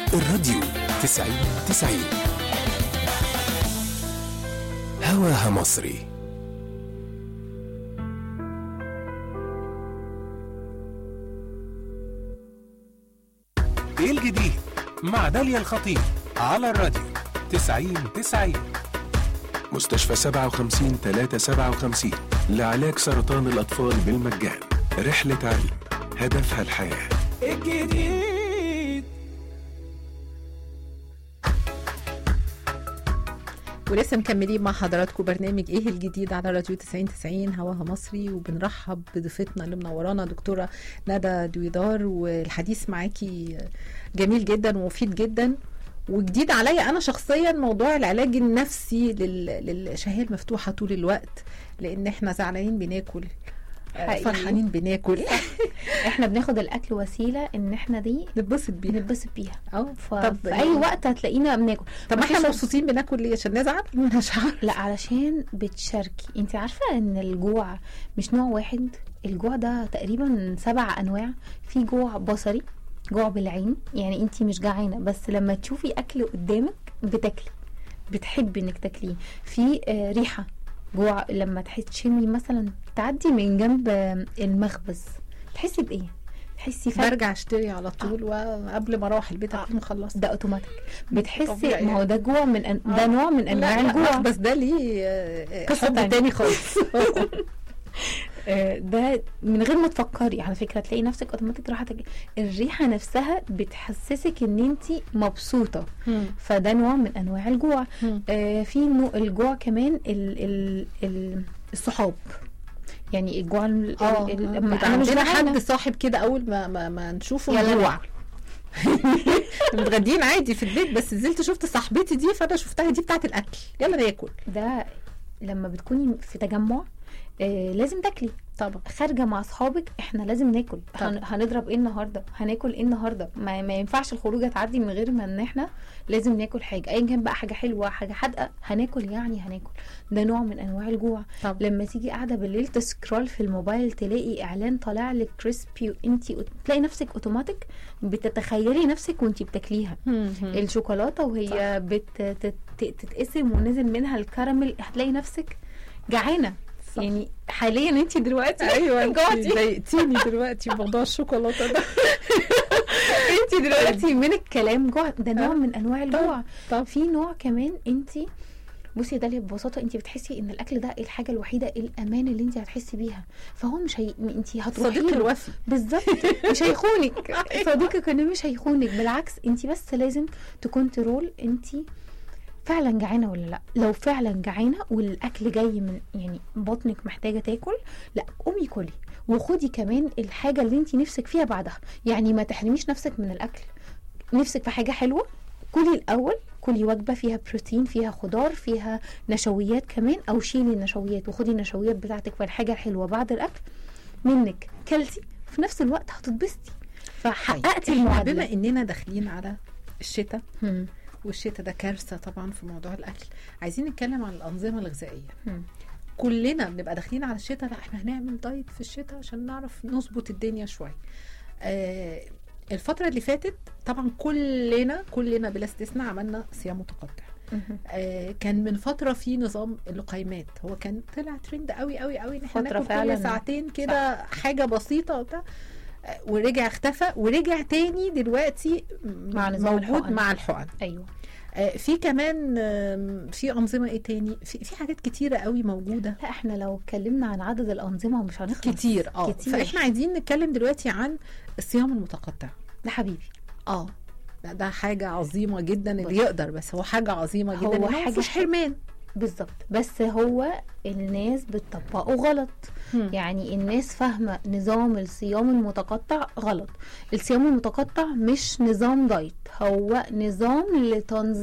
الراديو تسعين تسعين هواها مصري ايه الجديد مع داليا الخطيب على الراديو تسعين تسعين مستشفى سبعة وخمسين تلاتة سبعة وخمسين لعلاج سرطان الأطفال بالمجان رحلة علم هدفها الحياة الجديد ولسه مكملين مع حضراتكم برنامج ايه الجديد على راديو 90 90 هواها مصري وبنرحب بضيفتنا اللي منورانا دكتوره ندى دويدار والحديث معاكي جميل جدا ومفيد جدا وجديد عليا انا شخصيا موضوع العلاج النفسي لل- للشهيه المفتوحه طول الوقت لان احنا زعلانين بناكل آه، حقيقي. فرحانين بناكل احنا بناخد الاكل وسيله ان احنا دي نتبسط بيها بنتبسط بيها اه ففي اي وقت هتلاقينا بناكل طب ما احنا مفيش- مبسوطين بناكل ليه عشان نزعل مش عارف لا علشان بتشاركي انت عارفه ان الجوع مش نوع واحد الجوع ده تقريبا سبع انواع في جوع بصري جوع بالعين يعني انت مش جعانه بس لما تشوفي اكل قدامك بتاكلي بتحبي انك تاكليه في آه، ريحه جوع لما تحسي تشمي مثلا تعدي من جنب آه، المخبز تحسي بايه تحسي فجأة برجع اشتري على طول وقبل ما اروح البيت اكون مخلصه ده اوتوماتيك بتحسي طبيعي. ما هو ده جوع من أن... ده آه. نوع من لا انواع لا الجوع بس ده ليه آه، قصة حب تانية. تاني خالص آه، ده من غير ما تفكري على فكره تلاقي نفسك اوتوماتيك راحه تج... الريحه نفسها بتحسسك ان انت مبسوطه فده نوع من انواع الجوع آه في نوع الجوع كمان ال... ال... ال... الصحاب يعني الجوع ال... اه ال... ال... لما انا مش عندنا جعانه حد صاحب كده اول ما ما, ما نشوفه يلا نجوع متغدين عادي في البيت بس نزلت شفت صاحبتي دي فانا شفتها دي بتاعت الاكل يلا ناكل ده لما بتكوني في تجمع آه لازم تاكلي طبعا خارجه مع اصحابك احنا لازم ناكل هن... هنضرب ايه النهارده هناكل ايه النهارده ما, ما ينفعش الخروجه تعدي من غير ما ان احنا لازم ناكل حاجه ايا كان بقى حاجه حلوه حاجه حادقه هناكل يعني هناكل ده نوع من انواع الجوع طبعا لما تيجي قاعده بالليل تسكرول في الموبايل تلاقي اعلان طالع لك كريسبي وانت تلاقي نفسك اوتوماتيك بتتخيلي نفسك وانت بتاكليها الشوكولاته وهي بتتقسم ونزل منها الكراميل هتلاقي نفسك جعانه صح. يعني حاليا انت دلوقتي ايوه انت جوعتي ضايقتيني دلوقتي بموضوع الشوكولاته ده انت دلوقتي من الكلام جوع ده نوع آه. من انواع الجوع طب في نوع كمان انت بصي يا داليا ببساطه انت بتحسي ان الاكل ده الحاجه الوحيده الامان اللي انت هتحسي بيها فهو مش هي... انت هتروحي صديق له. الوفي بالظبط مش هيخونك صديقك انه مش هيخونك بالعكس انت بس لازم تكنترول انت فعلا جعانه ولا لا لو فعلا جعانه والاكل جاي من يعني بطنك محتاجه تاكل لا قومي كلي وخدي كمان الحاجه اللي انت نفسك فيها بعدها يعني ما تحرميش نفسك من الاكل نفسك في حاجه حلوه كلي الاول كلي وجبه فيها بروتين فيها خضار فيها نشويات كمان او شيلي النشويات وخدي النشويات بتاعتك والحاجه الحلوه بعد الاكل منك كلتي في نفس الوقت هتتبسطي فحققتي احنا المعادله بما اننا داخلين على الشتاء مم. والشتاء ده كارثه طبعا في موضوع الاكل عايزين نتكلم عن الانظمه الغذائيه مم. كلنا بنبقى داخلين على الشتاء لا احنا هنعمل دايت في الشتاء عشان نعرف نظبط الدنيا شويه آه الفتره اللي فاتت طبعا كلنا كلنا بلا استثناء عملنا صيام متقطع مم. آه كان من فتره في نظام اللقيمات هو كان طلع ترند قوي قوي قوي ان احنا فترة ناكل فعلاً. كل ساعتين كده حاجه بسيطه وبتاع آه، ورجع اختفى ورجع تاني دلوقتي مع نظام موجود الحقن. مع الحقن ايوه آه، في كمان آم، في انظمه ايه تاني في في حاجات كتيره قوي موجوده لا احنا لو اتكلمنا عن عدد الانظمه مش هنخلص كتير اه كتير. فاحنا عايزين نتكلم دلوقتي عن الصيام المتقطع ده حبيبي اه ده, ده حاجه عظيمه جدا اللي بص. يقدر بس هو حاجه عظيمه جدا هو إن حاجة مفيش حلوة. حرمان بالظبط بس هو الناس بتطبقه غلط مم. يعني الناس فاهمه نظام الصيام المتقطع غلط الصيام المتقطع مش نظام دايت هو نظام لتنظيم